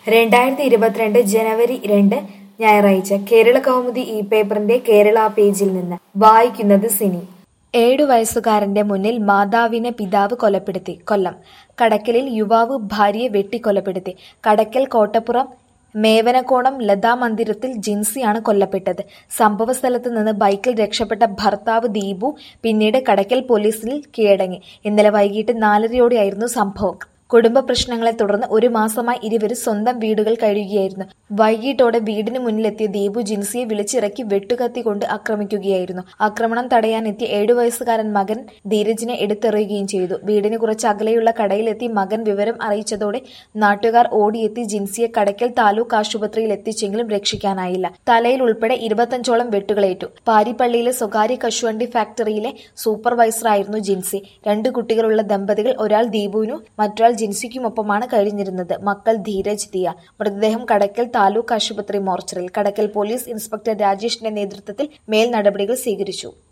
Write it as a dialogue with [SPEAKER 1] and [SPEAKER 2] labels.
[SPEAKER 1] രണ്ടായിരത്തി ഇരുപത്തിരണ്ട് ജനുവരി രണ്ട് ഞായറാഴ്ച കേരള കൗമുദി ഈ പേപ്പറിന്റെ കേരള പേജിൽ നിന്ന് വായിക്കുന്നത് സിനി ഏഴു വയസ്സുകാരന്റെ മുന്നിൽ മാതാവിനെ പിതാവ് കൊലപ്പെടുത്തി കൊല്ലം കടക്കലിൽ യുവാവ് ഭാര്യയെ വെട്ടിക്കൊലപ്പെടുത്തി കടക്കൽ കോട്ടപ്പുറം മേവനക്കോണം ലതാ മന്ദിരത്തിൽ ജിൻസിയാണ് കൊല്ലപ്പെട്ടത് സംഭവസ്ഥലത്ത് നിന്ന് ബൈക്കിൽ രക്ഷപ്പെട്ട ഭർത്താവ് ദീപു പിന്നീട് കടക്കൽ പോലീസിൽ കീഴടങ്ങി ഇന്നലെ വൈകിട്ട് നാലരയോടെയായിരുന്നു സംഭവം കുടുംബ പ്രശ്നങ്ങളെ തുടർന്ന് ഒരു മാസമായി ഇരുവരും സ്വന്തം വീടുകൾ കഴിയുകയായിരുന്നു വൈകിട്ടോടെ വീടിന് മുന്നിലെത്തിയ ദീപു ജിൻസിയെ വിളിച്ചിറക്കി വെട്ടുകത്തി കൊണ്ട് ആക്രമിക്കുകയായിരുന്നു ആക്രമണം തടയാനെത്തിയ ഏഴു വയസ്സുകാരൻ മകൻ ധീരജിനെ എടുത്തെറിയുകയും ചെയ്തു വീടിന് കുറച്ച് അകലെയുള്ള കടയിലെത്തി മകൻ വിവരം അറിയിച്ചതോടെ നാട്ടുകാർ ഓടിയെത്തി ജിൻസിയെ കടയ്ക്കൽ താലൂക്ക് ആശുപത്രിയിൽ എത്തിച്ചെങ്കിലും രക്ഷിക്കാനായില്ല തലയിൽ ഉൾപ്പെടെ ഇരുപത്തഞ്ചോളം വെട്ടുകളേറ്റു പാരിപ്പള്ളിയിലെ സ്വകാര്യ കശുവണ്ടി ഫാക്ടറിയിലെ സൂപ്പർവൈസറായിരുന്നു ജിൻസി രണ്ട് കുട്ടികളുള്ള ദമ്പതികൾ ഒരാൾ ദീപുവിനു മറ്റൊരാൾ ജിൻസിക്കുമൊപ്പമാണ് കഴിഞ്ഞിരുന്നത് മക്കൾ ധീരജ് ദിയ മൃതദേഹം കടക്കൽ താലൂക്ക് ആശുപത്രി മോർച്ചറിൽ കടക്കൽ പോലീസ് ഇൻസ്പെക്ടർ രാജേഷിന്റെ നേതൃത്വത്തിൽ മേൽ നടപടികൾ സ്വീകരിച്ചു